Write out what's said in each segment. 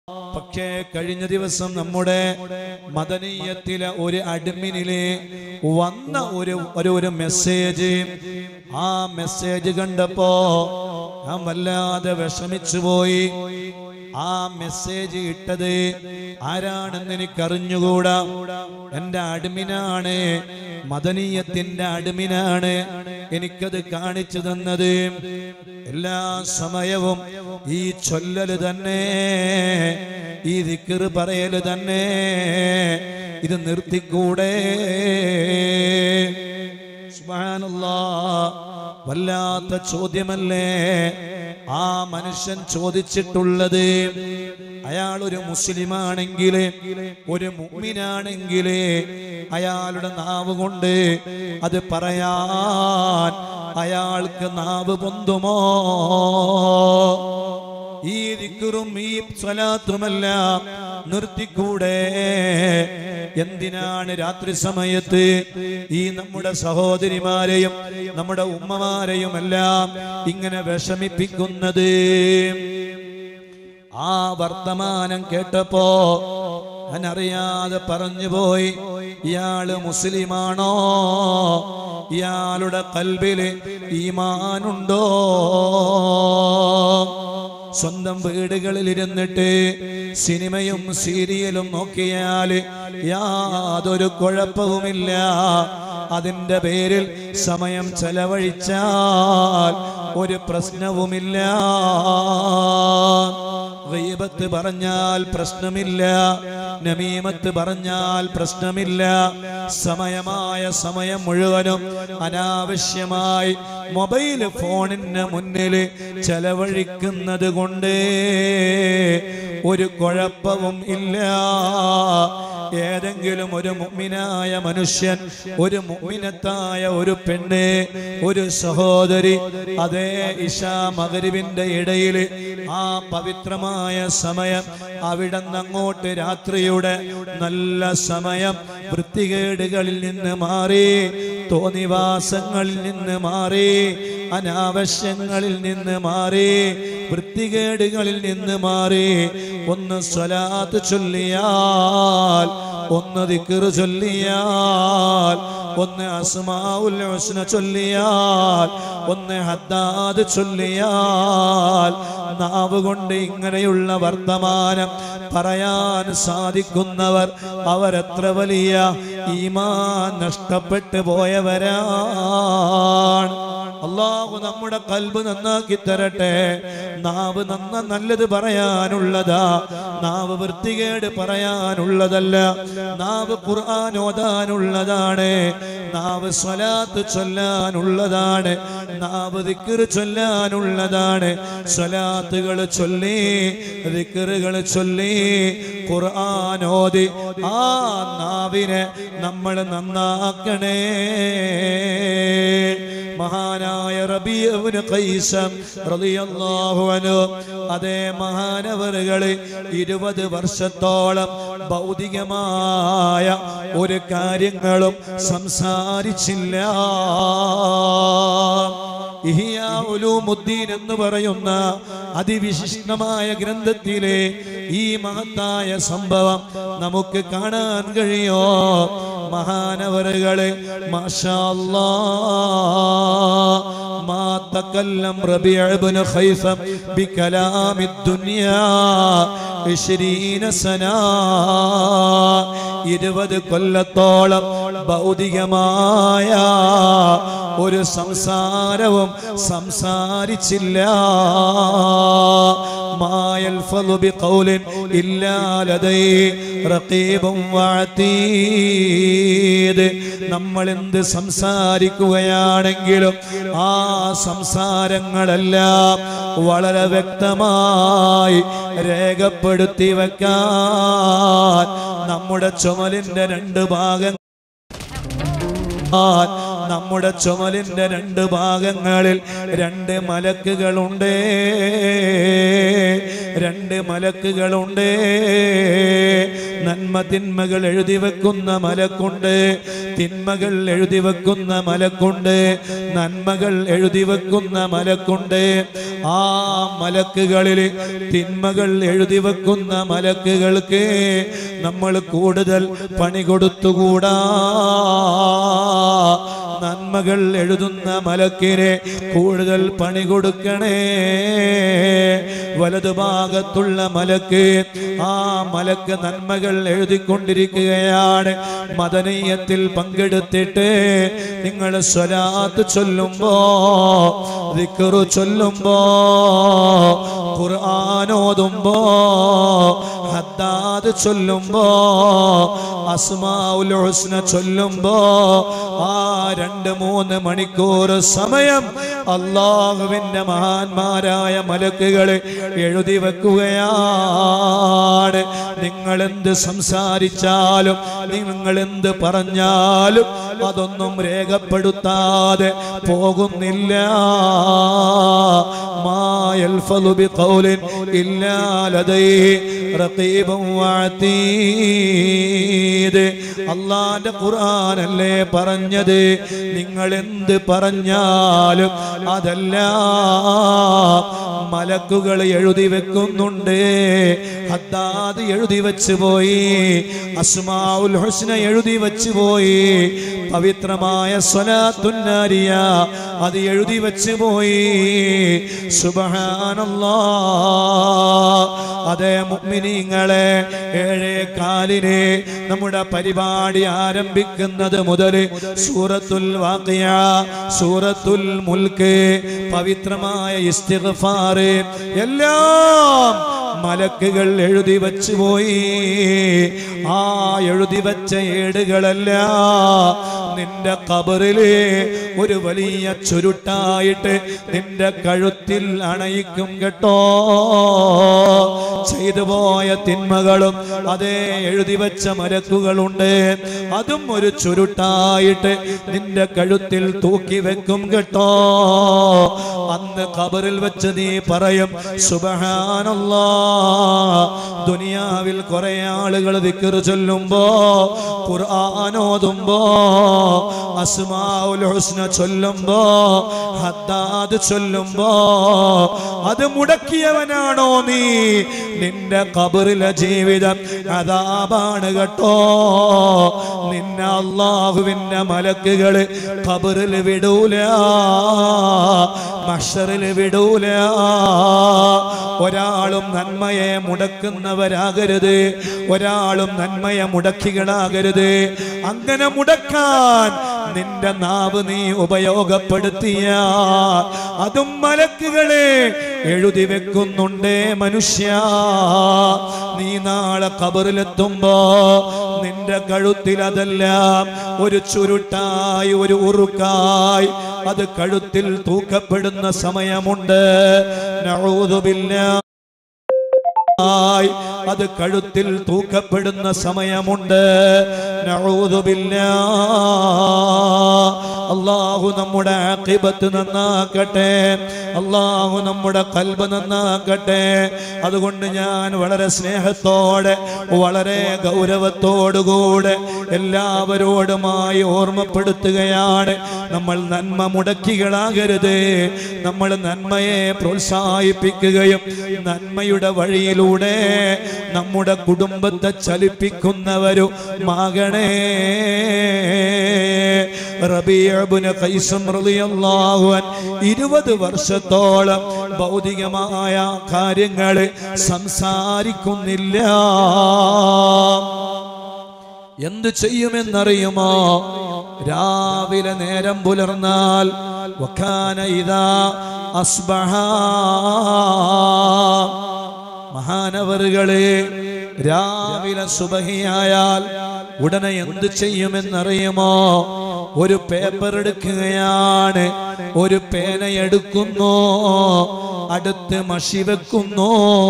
പക്ഷേ കഴിഞ്ഞ ദിവസം നമ്മുടെ മദനീയത്തിലെ ഒരു അഡ്മിനില് വന്ന ഒരു ഒരു ഒരു മെസ്സേജ് ആ മെസ്സേജ് കണ്ടപ്പോ ഞാൻ വല്ലാതെ വിഷമിച്ചു പോയി ആ മെസ്സേജ് ഇട്ടത് ആരാണെന്ന് എനിക്കറിഞ്ഞുകൂടാ എന്റെ അഡ്മിനാണ് മദനീയത്തിന്റെ അഡ്മിനാണ് എനിക്കത് കാണിച്ചു തന്നത് എല്ലാ സമയവും ഈ ചൊല്ലല് തന്നെ ഈ ദിക്കറ് പറയല് തന്നെ ഇത് നിർത്തിക്കൂടെ സുബ്ഹാനല്ലാ വല്ലാത്ത ചോദ്യമല്ലേ ആ മനുഷ്യൻ ചോദിച്ചിട്ടുള്ളത് അയാൾ ഒരു മുസ്ലിമാണെങ്കിൽ ഒരു മുഅ്മിനാണെങ്കിൽ അയാളുടെ നാവ് കൊണ്ട് അത് പറയാൻ അയാൾക്ക് നാവ് പൊന്തുമോ ഈ ദിക്കറും ഈ സ്വലാത്തുമെല്ലാം നിർത്തിക്കൂടെ എന്തിനാണ് രാത്രി സമയത്ത് ഈ നമ്മുടെ സഹോദരിമാരെയും നമ്മുടെ ഉമ്മമാരെയും എല്ലാം ഇങ്ങനെ വിഷമിപ്പിക്കുന്നത് ആ വർത്തമാനം കേട്ടപ്പോ ഞാൻ അറിയാതെ പറഞ്ഞു പോയി ഇയാള് മുസ്ലിമാണോ ഇയാളുടെ കൽബില് ഈമാനുണ്ടോ സ്വന്തം വീടുകളിൽ ഇരുന്നിട്ട് സിനിമയും സീരിയലും നോക്കിയാൽ യാതൊരു കുഴപ്പവുമില്ല അതിന്റെ പേരിൽ സമയം ചെലവഴിച്ചാൽ ഒരു പ്രശ്നവുമില്ല ഗീബത്ത് പറഞ്ഞാൽ പ്രശ്നമില്ല നമീമത്ത് പറഞ്ഞാൽ പ്രശ്നമില്ല സമയമായ സമയം മുഴുവനും അനാവശ്യമായി മൊബൈൽ ഫോണിന് മുന്നിൽ ചെലവഴിക്കുന്നത് കൊണ്ട് ഒരു കുഴപ്പവും ഇല്ല ഏതെങ്കിലും ഒരു മുഗ്മിനായ മനുഷ്യൻ ഒരു മുഗ്മിനത്തായ ഒരു പെണ്ണ് ഒരു സഹോദരി അതേ ഇഷാ മകരിവിന്റെ ഇടയിൽ ആ പവിത്രമായ സമയം അവിടെ അങ്ങോട്ട് രാത്രിയുടെ നല്ല സമയം വൃത്തികേടുകളിൽ നിന്ന് മാറി തോന്നിവാസങ്ങളിൽ നിന്ന് മാറി അനാവശ്യങ്ങളിൽ നിന്ന് മാറി വൃത്തികേടുകളിൽ നിന്ന് മാറി ഒന്ന് സ്വലാത്ത് ചൊല്ലിയാൽ ഒന്ന് ദിക്റ് ചൊല്ലിയാൽ ഒന്ന് അസ്മാഉൽ ഹുസ്ന ചൊല്ലിയാൽ ഒന്ന് ഹദ്ദാദ് ചൊല്ലിയാൽ നാവ് കൊണ്ട് ഇങ്ങനെയുള്ള വർത്തമാനം പറയാൻ സാധിക്കുന്നവർ അവരെത്ര വലിയ ഈമാൻ നഷ്ടപ്പെട്ടു പോയവരാണ് അള്ളാഹു നമ്മുടെ കൽബ് നന്നാക്കി തരട്ടെ നാവ് നന്ന നല്ലത് പറയാനുള്ളതാ നാവ് വൃത്തികേട് പറയാനുള്ളതല്ല നാവ് ഖുർആൻ ഓതാനുള്ളതാണ് നാവ് സ്വലാത്ത് ചൊല്ലാനുള്ളതാണ് നാവ് ദിക്കർ ചൊല്ലാനുള്ളതാണ് സ്വലാത്തുകൾ ചൊല്ലി ദിക്കറുകൾ ചൊല്ലി ഖുർആൻ ഓതി ആ നാവിനെ നമ്മൾ നന്നാക്കണേ മഹാനായ റബീഉബ്നു ഖൈസം റളിയല്ലാഹു അൻഹു അതേ മഹാനവറുകള് ഇരുപത് വർഷത്തോളം ഭൗതികമായ ഒരു കാര്യങ്ങളും സംസാരിച്ചില്ല ഇഹിയാ ഉലൂമുദ്ദീൻ എന്ന് പറയുന്ന അതിവിശിഷ്ടമായ ഗ്രന്ഥത്തിലെ ഈ മഹത്തായ സംഭവം നമുക്ക് കാണാൻ കഴിയോ മഹാനവറുകളെ മാഷാ അല്ലാ ما تكلم ربيع بن خيثم بكلام الدنيا عشرين سنة ഇരുപത് കൊല്ലത്തോളം ഭൗതികമായ ഒരു സംസാരവും സംസാരിച്ചില്ല മായൽഫളു ബിഖൗലിൻ ഇല്ലാ ലദൈ റഖീബും വഅതീദ് നമ്മൾ എന്ത് സംസാരിക്കുകയാണെങ്കിലും ആ സംസാരങ്ങളെല്ലാം വളരെ വ്യക്തമായി രേഖപ്പെടുത്തി വെക്കാൻ നമ്മുടെ ചുമലിന്റെ രണ്ട് ഭാഗം ആ, നമ്മുടെ ചുമലിന്റെ രണ്ട് ഭാഗങ്ങളിൽ രണ്ട് മലക്കുകളുണ്ട് രണ്ട് മലക്കുകളുണ്ട് നന്മ തിന്മകൾ എഴുതി വെക്കുന്ന മലക്കുണ്ട് തിന്മകൾ എഴുതി വെക്കുന്ന മലക്കുണ്ട് നന്മകൾ എഴുതി വെക്കുന്ന മലക്കുണ്ട് ആ മലക്കുകളിൽ തിന്മകൾ എഴുതി വെക്കുന്ന മലക്കുകൾക്ക് നമ്മൾ കൂടുതൽ പണി കൊടുത്തുകൂടാ നന്മകൾ എഴുതുന്ന മലക്കിനെ കൂടുതൽ പണി കൊടുക്കണേ വലതുഭാഗത്തുള്ള മലക്ക് ആ മലക്ക് നന്മകൾ എഴുതിക്കൊണ്ടിരിക്കുകയാണ് മദനീയത്തിൽ പങ്കെടുത്തിട്ട് നിങ്ങൾ സ്വലാത്ത് ചൊല്ലുമ്പോ ദിക്റു ചൊല്ലുമ്പോ ഖുർആാനോതുമ്പോ ഹദ്ദാദ് ചൊല്ലുമ്പോ അസ്മാഉൽ ഹുസ്ന ചൊല്ലുമ്പോ ആ രണ്ട് മൂന്ന് മണിക്കൂർ സമയം അള്ളാഹുവിന്റെ മഹാന്മാരായ മലക്കുകളെ എഴുതി വെക്കുകയാണ് നിങ്ങൾ എന്ത് സംസാരിച്ചാലും നിങ്ങൾ എന്ത് പറഞ്ഞാലും അതൊന്നും രേഖപ്പെടുത്താതെ പോകുന്നില്ല മാ യൽഫളു ബിഖൗലിൻ ഇല്ലാ ലദൈഹി റഖീബും വഅതീദ് അള്ളാന്റെ ഖുർആനല്ലേ പറഞ്ഞത് നിങ്ങൾ എന്ത് പറഞ്ഞാലും അതല്ല മലക്കുകൾ എഴുതി വെക്കുന്നുണ്ട് ഹദ്ദാദ് എഴുതി വെച്ച് പോയി അസ്മാഉൽ ഹുസ്ന എഴുതി വെച്ച് പോയി പവിത്രമായ സ്വലാത്തുന്നാരിയ അത് എഴുതി വെച്ച് പോയി സുബഹാനല്ലാ അതേ മുഅ്മിനീങ്ങളെ ഏഴേ കാലിന് നമ്മുടെ പരിപാടി ആരംഭിക്കുന്നത് മുതൽ സൂറത്തുൽ വാഖിയ സൂറത്തുൽ മുൽക്ക് പവിത്രമായ ഇസ്തിഗ്ഫാർ എല്ലാം മലക്കുകൾ എഴുതി വച്ചു പോയി ആ എഴുതി വച്ച ഏടുകളല്ല നിന്റെ കബറില് ഒരു വലിയ ചുരുട്ടായിട്ട് നിന്റെ കഴുത്തിൽ അണയിക്കും കേട്ടോ ചെയ്തു പോയ തിന്മകളും അതേ എഴുതി വച്ച മരക്കുകളുണ്ട് അതും ഒരു ചുരുട്ടായിട്ട് നിന്റെ കഴുത്തിൽ തൂക്കി വെക്കും കേട്ടോ അന്ന് ഖബറിൽ വെച്ച് നീ പറയും സുബഹാനല്ലാ ദുനിയാവിൽ കുറെ ആളുകൾ ദിക്കറ് ചൊല്ലുമ്പോ ഖുർആാനോതുമ്പോ അസ്മാഉൽ ഹുസ്ന ചൊല്ലുമ്പോ ഹദ്ദാദ് ചൊല്ലുമ്പോ അത് മുടക്കിയവനാണോ നീ നിന്റെ ഖബറിലെ ജീവിതം അതാപാണ് കേട്ടോ നിന്നെ അള്ളാഹുവിന്റെ മലക്കുകള് ഖബറിൽ വിടൂല മഷറിൽ വിടൂല ഒരാളും നന്മയെ മുടക്കുന്നവരാകരുത് ഒരാളും നന്മയെ മുടക്കികളാകരുത് അങ്ങനെ മുടക്കാൻ നിന്റെ നാവ് നീ ഉപയോഗപ്പെടുത്തിയ അതും മലക്കുകളെ എഴുതി വെക്കുന്നുണ്ടേ മനുഷ്യ നീ നാളെ കബറിലെത്തുമ്പോ നിന്റെ കഴുത്തിൽ അതെല്ലാം ഒരു ചുരുട്ടായി ഒരു ഉറുക്കായി അത് കഴുത്തിൽ തൂക്കപ്പെടുന്ന സമയമുണ്ട് നഊദുബില്ലാ ആയി അത് കഴുത്തിൽ തൂക്കപ്പെടുന്ന സമയമുണ്ട് നഊദുബില്ലാ. അള്ളാഹു നമ്മുടെ ആഖിബത്ത് നന്നാക്കട്ടെ അള്ളാഹു നമ്മുടെ കൽബ് നന്നാക്കട്ടെ അതുകൊണ്ട് ഞാൻ വളരെ സ്നേഹത്തോടെ വളരെ ഗൗരവത്തോടുകൂടെ എല്ലാവരോടുമായി ഓർമ്മപ്പെടുത്തുകയാണ് നമ്മൾ നന്മ മുടക്കികളാകരുത് നമ്മൾ നന്മയെ പ്രോത്സാഹിപ്പിക്കുകയും നന്മയുടെ വഴിയിലൂടെ നമ്മുടെ കുടുംബത്തെ ചലിപ്പിക്കുന്നവരും മാകണേ റബീഅബ്നു ഖൈസും റളിയല്ലാഹു അൻ ഇരുപത് വർഷത്തോളം ഭൗതികമായ കാര്യങ്ങൾ സംസാരിക്കുന്നില്ല എന്ത് ചെയ്യുമെന്നറിയുമോ രാവിലെ നേരം പുലർന്നാൽ വക്കാന ഇതാ അസ്ബഹ മഹാനവറുകളെ രാവിലെ സുബഹിയായാൽ ഉടനെ എന്ത് ചെയ്യുമെന്നറിയുമോ ഒരു പേപ്പർ എടുക്കുകയാണ് ഒരു പേന എടുക്കുന്നു അടുത്ത് മഷി വെക്കുന്നു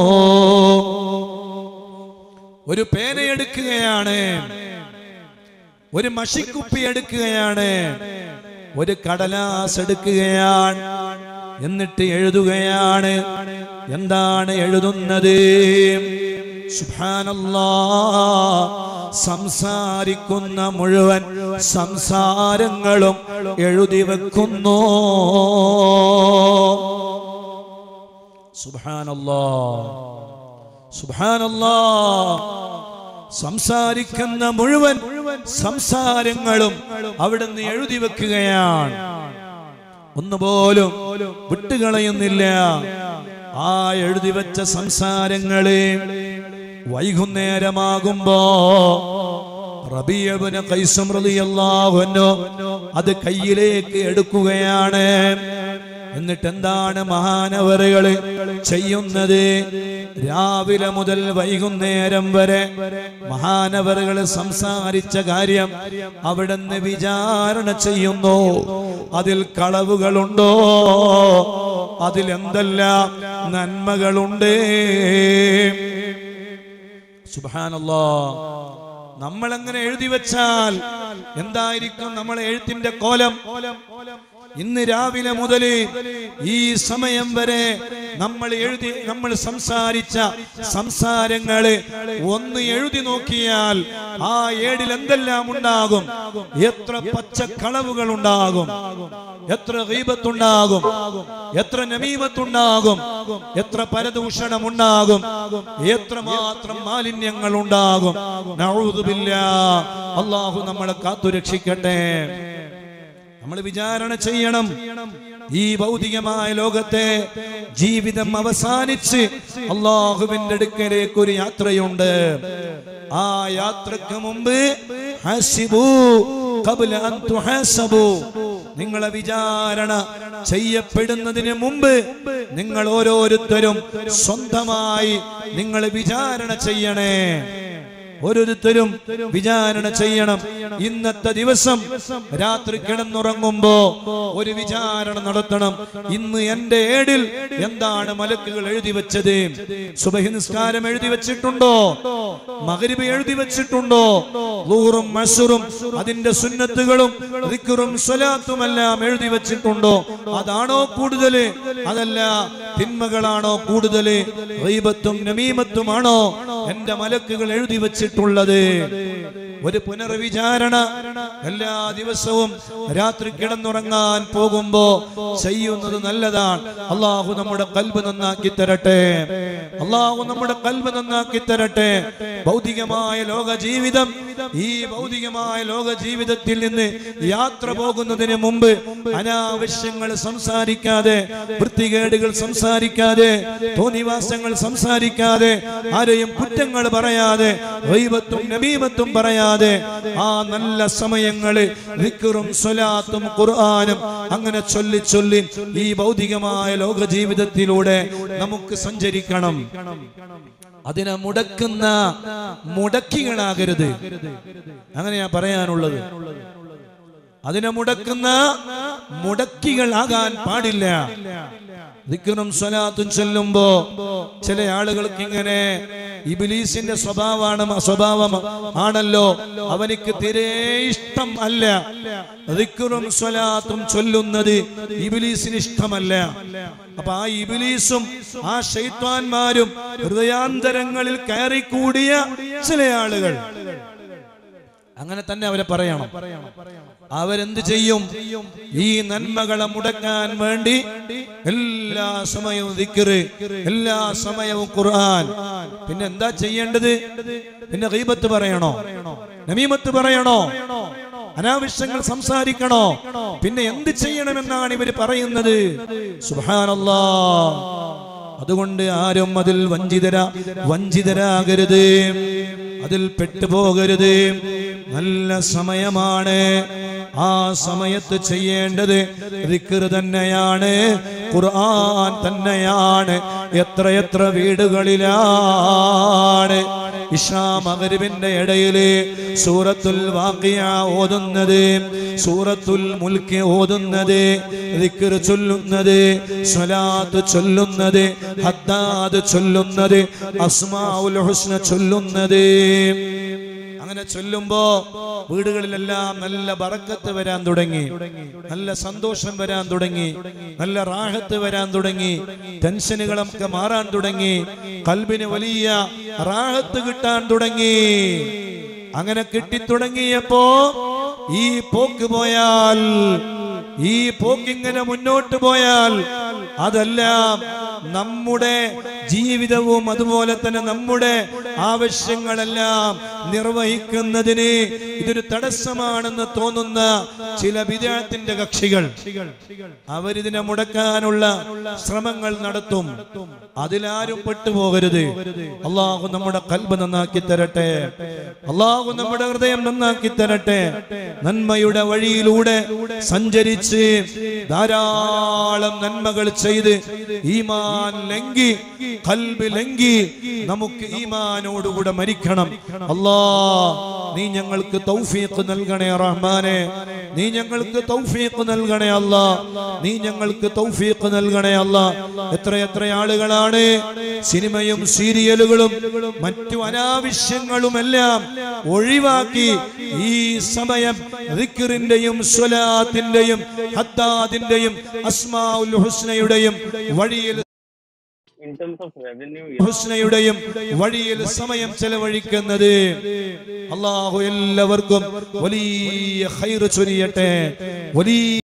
ഒരു പേന എടുക്കുകയാണ് ഒരു മഷിക്കുപ്പി എടുക്കുകയാണ് ഒരു കടലാസ് എടുക്കുകയാണ് എന്നിട്ട് എഴുതുകയാണ് എന്താണ് എഴുതുന്നത് സുബ്ഹാനല്ലാ സംസാരിക്കുന്ന മുഴുവൻ സംസാരങ്ങളും എഴുതി വെക്കുന്നു സുബ്ഹാനല്ലാ സുബ്ഹാനല്ലാ സംസാരിക്കുന്ന മുഴുവൻ സംസാരങ്ങളും അവിടുന്ന് എഴുതി വെക്കുകയാണ് ഒന്നുപോലും വിട്ടുകളയുന്നില്ല ആ എഴുതി വെച്ച സംസാരങ്ങളെ വൈകുന്നേരമാകുമ്പോ റബിയബിന് കൈസം റളിയല്ലാഹു അൻഹു അത് കയ്യിലേക്ക് എടുക്കുകയാണ് എന്നിട്ട് എന്താണ് മഹാനവറുകൾ ചെയ്യുന്നത് രാവിലെ മുതൽ വൈകുന്നേരം വരെ മഹാനവറുകൾ സംസാരിച്ച കാര്യം അവിടുന്ന് വിചാരണ ചെയ്യുന്നു അതിൽ കളവുകളുണ്ടോ അതിൽ എന്തെല്ലാം നന്മകളുണ്ട് സുബാനല്ലോ നമ്മൾ എങ്ങനെ എഴുതി വെച്ചാൽ എന്തായിരിക്കും നമ്മളെ എഴുത്തിന്റെ കോലം ഇന്ന് രാവിലെ മുതൽ ഈ സമയം വരെ നമ്മൾ എഴുതി നമ്മൾ സംസാരിച്ച സംസാരങ്ങള് ഒന്ന് എഴുതി നോക്കിയാൽ ആ ഏടിൽ എന്തെല്ലാം ഉണ്ടാകും എത്ര പച്ചക്കളവുകൾ ഉണ്ടാകും എത്ര ഗീബത്തുണ്ടാകും എത്ര നമീമത്തുണ്ടാകും എത്ര പരദൂഷണം ഉണ്ടാകും എത്ര മാത്രം മാലിന്യങ്ങൾ ഉണ്ടാകും നഊദുബില്ലാ. അള്ളാഹു നമ്മളെ കാത്തുരക്ഷിക്കട്ടെ നമ്മൾ വിചാരണ ചെയ്യണം ഈ ഭൗതികമായ ലോകത്തെ ജീവിതം അവസാനിച്ച് അള്ളാഹുവിന്റെ അടുക്കലേക്ക് ഒരു യാത്രയുണ്ട് ആ യാത്രക്ക് മുമ്പ് ഹസിബൂ ഖബ്ല അൻ തുഹാസബൂ. നിങ്ങളെ വിചാരണ ചെയ്യപ്പെടുന്നതിന് മുമ്പ് നിങ്ങൾ ഓരോരുത്തരും സ്വന്തമായി നിങ്ങൾ വിചാരണ ചെയ്യണേ ഓരോരുത്തരും വിചാരണ ചെയ്യണം ഇന്നത്തെ ദിവസം രാത്രി കിടന്നുറങ്ങുമ്പോ ഒരു വിചാരണ നടത്തണം ഇന്ന് എന്റെ ഏടിൽ എന്താണ് മലക്കുകൾ എഴുതി വെച്ചത് സുബഹി നിസ്കാരം എഴുതി വെച്ചിട്ടുണ്ടോ മകരിബ് എഴുതി വെച്ചിട്ടുണ്ടോ ലൂറും മസുറും അതിന്റെ സുന്നത്തുകളും ദിക്റും സ്വലാത്തുമെല്ലാം എഴുതി വെച്ചിട്ടുണ്ടോ അതാണോ കൂടുതല് അതല്ല തിന്മകളാണോ കൂടുതല് റീബത്തും നമീമത്തുമാണോ എന്റെ മലക്കുകൾ എഴുതി വെച്ചിട്ടുള്ളത് ഒരു പുനർവിചാരണ എല്ലാ ദിവസവും രാത്രി കിടന്നുറങ്ങാൻ പോകുമ്പോ ചെയ്യുന്നത് നല്ലതാണ് അള്ളാഹു നമ്മുടെ കൽബ് നന്നാക്കി തരട്ടെ അള്ളാഹു നമ്മുടെ കൽബ് നന്നാക്കി തരട്ടെ ഭൗതികമായ ലോക ജീവിതം ഈ ഭൗതികമായ ലോക ജീവിതത്തിൽ നിന്ന് യാത്ര പോകുന്നതിന് മുമ്പ് അനാവശ്യങ്ങൾ സംസാരിക്കാതെ വൃത്തികേടുകൾ സംസാരിക്കാതെ തോന്നിവാസങ്ങൾ സംസാരിക്കാതെ ആരെയും കുറ്റങ്ങൾ പറയാതെ റൈബത്തും നബീമത്തും പറയാതെ ആ നല്ല സമയങ്ങള് വിക്റും സ്വലാത്തും ഖുർആനും അങ്ങനെ ചൊല്ലി ചൊല്ലി ഈ ഭൗതികമായ ലോക ജീവിതത്തിലൂടെ നമുക്ക് സഞ്ചരിക്കണം അതിനെ മുടക്കുന്ന മുടക്കികളാകരുത് അങ്ങനെയാ പറയാനുള്ളത് അതിനെ മുടക്കുന്ന മുടക്കികളാകാൻ പാടില്ല ദിക്കറും സ്വലാത്തും ചൊല്ലുമ്പോ ചില ആളുകൾക്ക് ഇങ്ങനെ ഇബിലീസിന്റെ സ്വഭാവമാണ് സ്വഭാവം ആണല്ലോ അവനിക്ക് തീരെ ഇഷ്ടം അല്ല ദിക്കറും സ്വലാത്തും ചൊല്ലുന്നത് ഇബിലീസിന് ഇഷ്ടമല്ല അപ്പൊ ആ ഇബിലീസും ആ ഷെയ്ത്വാന്മാരും ഹൃദയാന്തരങ്ങളിൽ കയറിക്കൂടിയ ചില ആളുകൾ അങ്ങനെ തന്നെ അവരെ പറയണം അവരെന്ത് ചെയ്യും ഈ നന്മകളെ മുടക്കാൻ വേണ്ടി എല്ലാ സമയവും ദിക്കറ് എല്ലാ സമയവും ഖുർആൻ പിന്നെ എന്താ ചെയ്യേണ്ടത് പിന്നെ ഗീബത്ത് പറയണോ നമീമത്ത് പറയണോ അനാവശ്യങ്ങൾ സംസാരിക്കണോ പിന്നെ എന്ത് ചെയ്യണമെന്നാണ് ഇവര് പറയുന്നത് സുബാനല്ലാ അതുകൊണ്ട് ആരും അതിൽ വഞ്ചിതര വഞ്ചിതരാകരുത് അതിൽ പെട്ടുപോകരുത് നല്ല സമയമാണ് ആ സമയത്ത് ചെയ്യേണ്ടത് ദിക്ർ തന്നെയാണ് ഖുർആൻ തന്നെയാണ് എത്ര എത്ര വീടുകളിലാണ് ഇഷാ മകരിവിന്റെ ഇടയില് സൂറത്തുൽ വാക്കിയ ഓതുന്നത് സൂറത്തുൽ മുൽക്ക് ഓതുന്നത് ദിക്ർ ചൊല്ലുന്നത് സ്വലാത്ത് ചൊല്ലുന്നത് ഹദ്ദാദ് ചൊല്ലുന്നത് അസ്മാഉൽ ഹുസ്ന ചൊല്ലുന്നത് അങ്ങനെ ചൊല്ലുമ്പോ വീടുകളിലെല്ലാം നല്ല ബറക്കത്ത് വരാൻ തുടങ്ങി നല്ല സന്തോഷം വരാൻ തുടങ്ങി നല്ല റാഹത്ത് വരാൻ തുടങ്ങി ടെൻഷനുകളൊക്കെ മാറാൻ തുടങ്ങി കൽബിന് വലിയ റാഹത്ത് കിട്ടാൻ തുടങ്ങി അങ്ങനെ കിട്ടിത്തുടങ്ങിയപ്പോ ഈ പോക്ക് പോയാൽ ഈ പോക്കിങ്ങനെ മുന്നോട്ട് പോയാൽ അതെല്ലാം നമ്മുടെ ജീവിതവും അതുപോലെ തന്നെ നമ്മുടെ ആവശ്യങ്ങളെല്ലാം നിർവഹിക്കുന്നതിന് ഇതൊരു തടസ്സമാണെന്ന് തോന്നുന്ന ചില വിദ്യാർത്ഥിന്റെ കക്ഷികൾ അവരിതിനെ മുടക്കാനുള്ള ശ്രമങ്ങൾ നടത്തും അതിലാരും പെട്ടുപോകരുത് അള്ളാഹു നമ്മുടെ കൽബ് നന്നാക്കി തരട്ടെ അള്ളാഹു നമ്മുടെ ഹൃദയം നന്നാക്കി തരട്ടെ നന്മയുടെ വഴിയിലൂടെ സഞ്ചരിച്ച് ധാരാളം നന്മകൾ ചെയ്ത് ഈമാൻ ലംഘി കൽബ് ലംഘി നമുക്ക് ഈമാനോടുകൂടെ മരിക്കണം അല്ലാ നീ ഞങ്ങൾക്ക് തൗഫീഖ് നൽകണേ റഹ്മാനെ നീ ഞങ്ങൾക്ക് തൗഫീഖ് നൽകണേ അല്ല നീ ഞങ്ങൾക്ക് തൗഫീഖ് നൽകണേ അല്ല എത്ര എത്ര ആളുകളാണ് സിനിമയും സീരിയലുകളും മറ്റു അനാവശ്യങ്ങളുമെല്ലാം ഒഴിവാക്കി ഈ സമയം റിക്കറിന്റെയും സ്വലാത്തിന്റെയും ഹദ്ദാദിന്റെയും അസ്മാഉൽ ഹുസ്നയുടെയും വഴിയിൽ in terms of revenue, ഹുസ്നയുടെയും വഴിയിൽ സമയം ചെലവഴിക്കുന്നത് അള്ളാഹു എല്ലാവർക്കും വലിയ ഹൈറ് ചൊരിയട്ടെ വലിയ